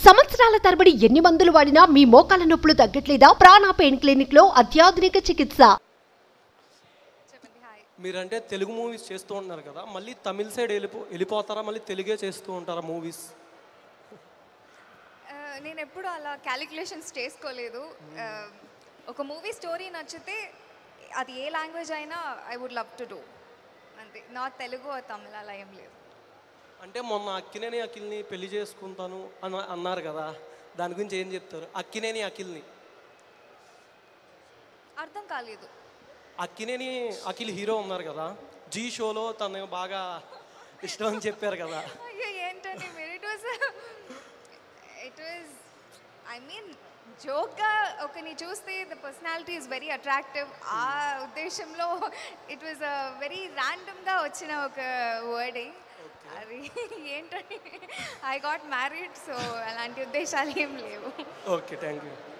సంవత్సరాల తరబడి ఎన్ని మందులు వాడినా మీ మోకాల నొప్పులు తగ్గట్లేదా ప్రాణ పెయిన్ క్లినిక్ లో అత్యాధునిక చికిత్స చెప్పండి హాయ్ మీరంటే తెలుగు మూవీస్ చేస్తూ ఉన్నారు కదా మళ్ళీ తమిళ సైడ్ వెళ్ళిపో వెళ్ళిపోతారా మళ్ళీ తెలుగే చేస్తూ ఉంటారా మూవీస్ ఆ, నేను ఎప్పుడు అలా క్యాలిక్యులేషన్స్ చేసుకోలేదు ఆ, ఒక మూవీ స్టోరీ నచ్చితే అది ఏ లాంగ్వేజ్ అయినా I would love to do అంతే నాట్ తెలుగు or తమిళ అలా ఏం లేదు అంటే మొన్న అక్కినేని అఖిల్ని పెళ్లి చేసుకుంటాను అని అన్నారు కదా దాని గురించి ఏం చెప్తారు అక్కినేని అఖిల్ని అర్థం కాలేదు అక్కినేని అఖిల్ హీరో ఉన్నారు కదా జీ షోలో తను బాగా ఇష్టం అని చెప్పారు కదా అయ్యో ఏంటండి మీరు it was it was I mean జోక్గా ఒకని చూస్తే the personality is very attractive ఆ ఉద్దేశంలో ఇట్ వాజ్ వెరీ ర్యాండమ్గా వచ్చిన ఒక వర్డే అది ఏంటంటే ఐ గాట్ మ్యారీడ్ సో అలాంటి ఉద్దేశాలు ఏం లేవు ఓకే థ్యాంక్ యూ